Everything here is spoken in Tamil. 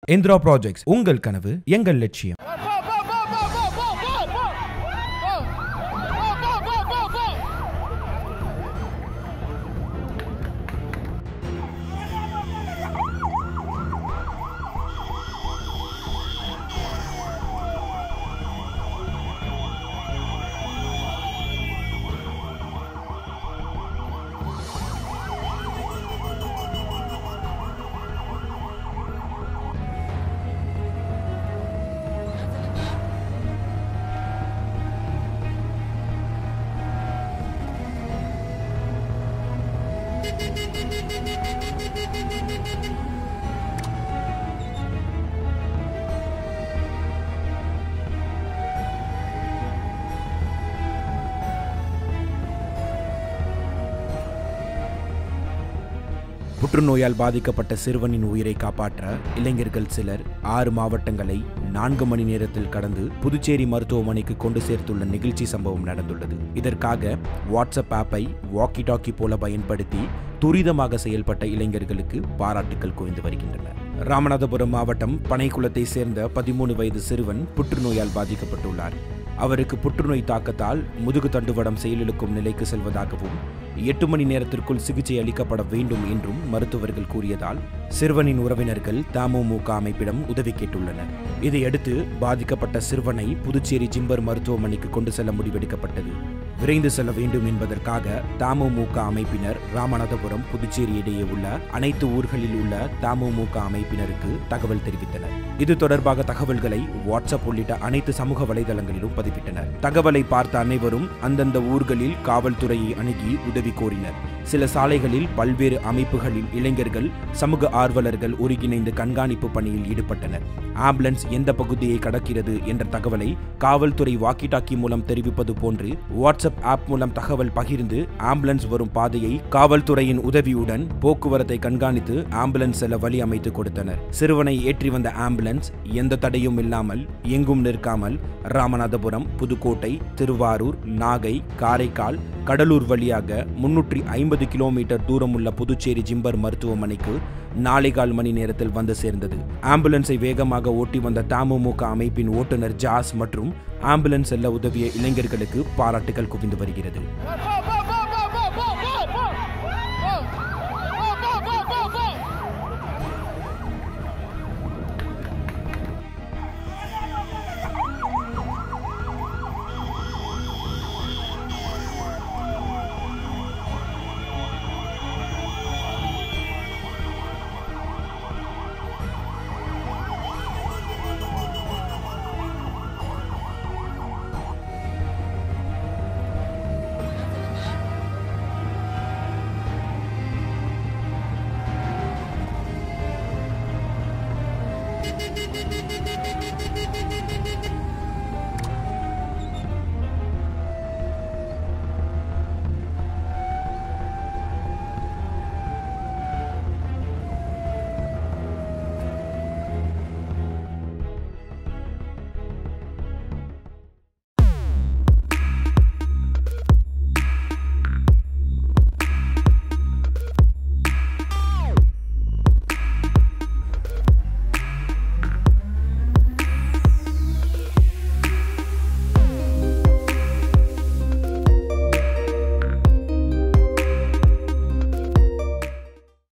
இந்திரா ப்ராஜெக்ட்ஸ் உங்கள் கனவு எங்கள் லட்சியம் புற்றுநோயால் பாதிக்கப்பட்ட சிறுவனின் உயிரை காப்பாற்ற இளைஞர்கள் சிலர் ஆறு மாவட்டங்களை நான்கு மணி நேரத்தில் கடந்து புதுச்சேரி மருத்துவமனைக்கு கொண்டு சேர்த்துள்ள நிகழ்ச்சி சம்பவம் நடந்துள்ளது இதற்காக வாட்ஸ்அப் ஆப்பை வாக்கி டாக்கி போல பயன்படுத்தி துரிதமாக செயல்பட்ட இளைஞர்களுக்கு பாராட்டுக்கள் குவிந்து வருகின்றன ராமநாதபுரம் மாவட்டம் பனைக்குளத்தை சேர்ந்த பதிமூணு வயது சிறுவன் புற்றுநோயால் பாதிக்கப்பட்டுள்ளார் அவருக்கு புற்றுநோய் தாக்கத்தால் முதுகு தண்டுவடம் செயலிழக்கும் நிலைக்கு செல்வதாகவும் எட்டு மணி நேரத்திற்குள் சிகிச்சை அளிக்கப்பட வேண்டும் என்றும் மருத்துவர்கள் கூறியதால் சிறுவனின் உறவினர்கள் தமுமுக அமைப்பிடம் உதவி கேட்டுள்ளனர் இதையடுத்து பாதிக்கப்பட்ட சிறுவனை புதுச்சேரி ஜிம்பர் மருத்துவமனைக்கு கொண்டு செல்ல முடிவெடுக்கப்பட்டது விரைந்து செல்ல வேண்டும் என்பதற்காக தமுமுக அமைப்பினர் ராமநாதபுரம் புதுச்சேரி இடையே உள்ள அனைத்து ஊர்களில் உள்ள தமுமுக அமைப்பினருக்கு தகவல் தெரிவித்தனர் இது தொடர்பாக தகவல்களை வாட்ஸ்அப் உள்ளிட்ட அனைத்து சமூக வலைதளங்களிலும் பதிவிட்டனர் தகவலை பார்த்த அனைவரும் அந்தந்த ஊர்களில் காவல்துறையை அணுகி உதவி கோரினர் சில சாலைகளில் பல்வேறு அமைப்புகளில் இளைஞர்கள் சமூக ஆர்வலர்கள் ஒருங்கிணைந்து கண்காணிப்பு பணியில் ஈடுபட்டனர் ஆம்புலன்ஸ் எந்த பகுதியை கடக்கிறது என்ற தகவலை காவல்துறை வாக்கி டாக்கி மூலம் தெரிவிப்பது போன்று வாட்ஸ்அப் ஆப் மூலம் தகவல் பகிர்ந்து ஆம்புலன்ஸ் வரும் பாதையை காவல்துறையின் உதவியுடன் போக்குவரத்தை கண்காணித்து ஆம்புலன்ஸ் செல்ல வழி அமைத்து கொடுத்தனர் சிறுவனை ஏற்றி வந்த ஆம்புலன்ஸ் எந்த தடையும் இல்லாமல் எங்கும் நிற்காமல் ராமநாதபுரம் புதுக்கோட்டை திருவாரூர் நாகை காரைக்கால் கடலூர் வழியாக முன்னூற்றி ஐம்பது கிலோமீட்டர் தூரம் உள்ள புதுச்சேரி ஜிம்பர் மருத்துவமனைக்கு நாளைகால் மணி நேரத்தில் வந்து சேர்ந்தது ஆம்புலன்ஸை வேகமாக ஓட்டி வந்த தமுமுக அமைப்பின் ஓட்டுநர் ஜாஸ் மற்றும் ஆம்புலன்ஸ் செல்ல உதவிய இளைஞர்களுக்கு பாராட்டுகள் குவிந்து வருகிறது